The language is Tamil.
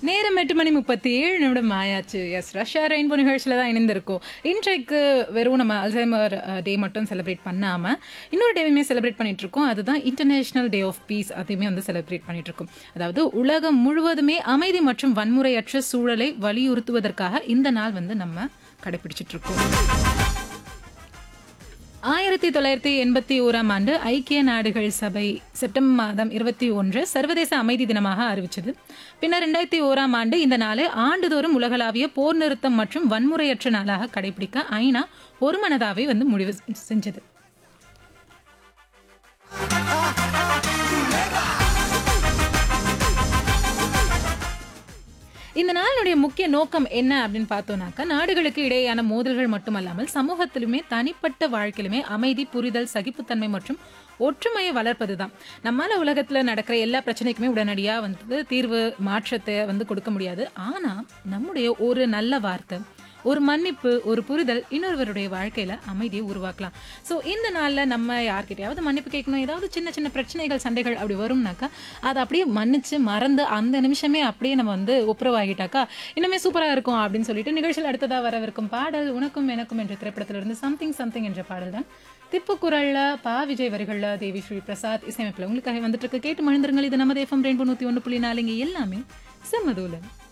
நேரம் எட்டு மணி முப்பத்தி ஏழு நிமிடம் ஆயாச்சு எஸ் ரஷ்யா ரெயின்போ நிகழ்ச்சியில் தான் இணைந்திருக்கோம் இன்றைக்கு வெறும் நம்ம அல்சைமர் டே மட்டும் செலிப்ரேட் பண்ணாமல் இன்னொரு டேவுமே செலிப்ரேட் பண்ணிட்டு இருக்கோம் அதுதான் இன்டர்நேஷனல் டே ஆஃப் பீஸ் அதையுமே வந்து செலிப்ரேட் பண்ணிட்டு இருக்கோம் அதாவது உலகம் முழுவதுமே அமைதி மற்றும் வன்முறையற்ற சூழலை வலியுறுத்துவதற்காக இந்த நாள் வந்து நம்ம கடைபிடிச்சிட்டு இருக்கோம் ஆயிரத்தி தொள்ளாயிரத்தி எண்பத்தி ஓராம் ஆண்டு ஐக்கிய நாடுகள் சபை செப்டம்பர் மாதம் இருபத்தி ஒன்று சர்வதேச அமைதி தினமாக அறிவிச்சது பின்னர் ரெண்டாயிரத்தி ஓராம் ஆண்டு இந்த நாளை ஆண்டுதோறும் உலகளாவிய போர் நிறுத்தம் மற்றும் வன்முறையற்ற நாளாக கடைபிடிக்க ஐநா ஒருமனதாவே வந்து முடிவு செஞ்சது இந்த நாளினுடைய முக்கிய நோக்கம் என்ன அப்படின்னு பார்த்தோம்னாக்கா நாடுகளுக்கு இடையேயான மோதல்கள் மட்டுமல்லாமல் சமூகத்திலுமே தனிப்பட்ட வாழ்க்கையிலுமே அமைதி புரிதல் சகிப்புத்தன்மை மற்றும் ஒற்றுமையை வளர்ப்பது தான் நம்மளால உலகத்தில் நடக்கிற எல்லா பிரச்சனைக்குமே உடனடியாக வந்து தீர்வு மாற்றத்தை வந்து கொடுக்க முடியாது ஆனால் நம்முடைய ஒரு நல்ல வார்த்தை ஒரு மன்னிப்பு ஒரு புரிதல் இன்னொருவருடைய வாழ்க்கையில அமைதியை உருவாக்கலாம் ஸோ இந்த நாளில் நம்ம யார்கிட்டயாவது மன்னிப்பு கேட்கணும் ஏதாவது சின்ன சின்ன பிரச்சனைகள் சண்டைகள் அப்படி வரும்னாக்கா அதை அப்படியே மன்னிச்சு மறந்து அந்த நிமிஷமே அப்படியே நம்ம வந்து ஒப்புரவாகிட்டாக்கா இன்னுமே சூப்பராக இருக்கும் அப்படின்னு சொல்லிட்டு நிகழ்ச்சியில் அடுத்ததாக வரவிருக்கும் பாடல் உனக்கும் எனக்கும் என்ற திரைப்படத்திலிருந்து சம்திங் சம்திங் என்ற பாடல் தான் திப்பு குரல்ல பா விஜய் வரிகள்ல தேவி ஸ்ரீ பிரசாத் இசையமைப்பில் உங்களுக்காக வந்துட்டு இருக்கு கேட்டு மகிழ்ந்துருங்கள் இது நம்ம தேஃபம் ரெண்டு நூற்றி ஒன்று புள்ளி நாலுங்க எல்லாமே செம்மதூலன்